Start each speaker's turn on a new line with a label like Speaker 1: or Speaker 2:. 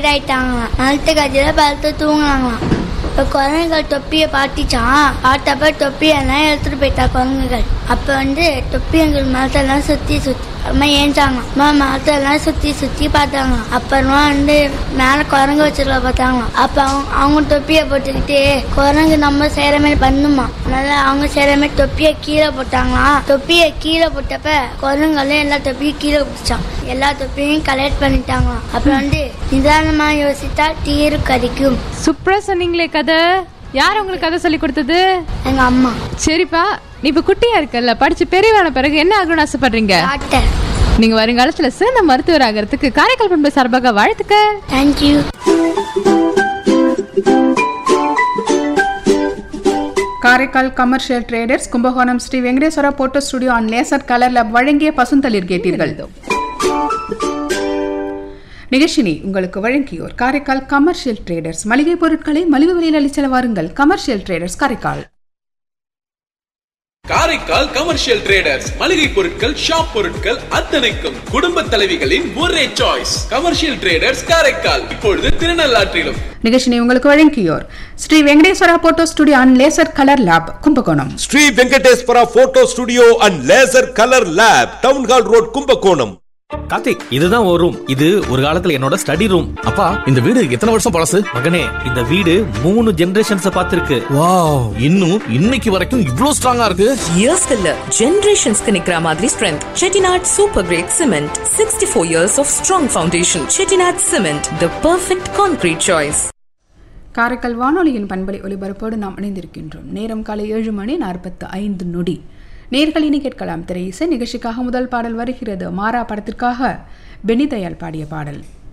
Speaker 1: tired ஆயிட்டாங்களாம் நலத்து கட்சியில் படுத்து தூங்கினாங்களாம் இப்போ குரங்குகள் தொப்பியை பாட்டிச்சான் பார்த்தப்ப தொப்பியெல்லாம் எடுத்துட்டு போயிட்டா குரங்குகள் அப்போ வந்து தொப்பியங்கள் மரத்தெல்லாம் சுற்றி சுற்றி அம்மா ஏஞ்சாங்க அம்மா மரத்தெல்லாம் சுற்றி சுற்றி பார்த்தாங்க அப்புறமா வந்து மேலே குரங்கு வச்சிருக்க பார்த்தாங்களாம் அப்போ அவங்க அவங்க தொப்பியை போட்டுக்கிட்டு குரங்கு நம்ம செய்கிற மாதிரி பண்ணுமா அதனால அவங்க செய்கிற மாதிரி தொப்பியை கீழே போட்டாங்களாம் தொப்பியை கீழே போட்டப்ப குரங்குகளும் எல்லா தொப்பியும் கீழே பிடிச்சான் எல்லா தொப்பியும் கலெக்ட் பண்ணிட்டாங்களாம் அப்புறம் வந்து நிதானமா யோசித்தா தீரு கடிக்கும்
Speaker 2: சூப்பரா சொன்னீங்களே கதை யார் உங்களுக்கு கதை சொல்லி கொடுத்தது
Speaker 1: எங்க அம்மா
Speaker 2: சரிப்பா நீ இப்ப குட்டியா இருக்கல்ல படிச்சு பெரியவான பிறகு என்ன ஆகணும்னு ஆசைப்படுறீங்க
Speaker 1: டாக்டர்
Speaker 2: நீங்க வருங்காலத்துல சிறந்த மருத்துவர் ஆகிறதுக்கு காரைக்கால் பண்பு சார்பாக வாழ்த்துக்கள்
Speaker 1: thank you
Speaker 3: Karaikal commercial traders Kumbakonam Sri Venkateswara photo studio and laser colour lab வழங்கிய பசுந்தளிர் கேட்டீர்கள் நிகழ்ச்சினி உங்களுக்கு வழங்கியோர் காரைக்கால் கமர்ஷியல் ட்ரேடர்ஸ் மளிகை பொருட்களை மலிவு விலையில் அளிச்சல வாருங்கள் commercial traders Karaikal
Speaker 4: Karaikal commercial traders மளிகை பொருட்கள் ஷாப் பொருட்கள் அத்தனைக்கும் குடும்ப தலைவிகளின் ஒரே சாய்ஸ் கமர்ஷியல் ட்ரேடர்ஸ் காரைக்கால் இப்பொழுது திருநள்ளாற்றிலும்
Speaker 3: நிகழ்ச்சினை உங்களுக்கு வழங்கியோர் Sri Venkateswara photo studio and laser colour lab Kumbakonam
Speaker 5: Sri Venkateswara photo studio and laser colour lab town hall road Kumbakonam
Speaker 6: Karthik இதுதான் ஒரு ரூம் இது ஒரு காலத்துல என்னோட ஸ்டடி ரூம் அப்பா இந்த வீடு எத்தனை வருஷம் பழசு மகனே இந்த வீடு மூணு ஜெனரேஷன்ஸ் பார்த்திருக்கு வாவ் இன்னும் இன்னைக்கு வரைக்கும் இவ்ளோ ஸ்ட்ராங்கா இருக்கு
Speaker 7: இயர்ஸ்க்கு இல்ல ஜெனரேஷன்ஸ்க்கு நிக்கிற மாதிரி strength Chettinad super grade cement sixty four years of strong foundation Chettinad cement the perfect concrete choice
Speaker 3: Karaikal வானொலியின் பண்பலை ஒலிபரப்போடு நாம் இணைந்திருக்கின்றோம் நேரம் காலை ஏழு மணி நாற்பத்து ஐந்து நொடி நேர்களினை கேட்கலாம் திரை இசை நிகழ்ச்சிக்காக முதல் பாடல் வருகிறது மாறா படத்திற்காக பெனிதயாள் பாடிய பாடல்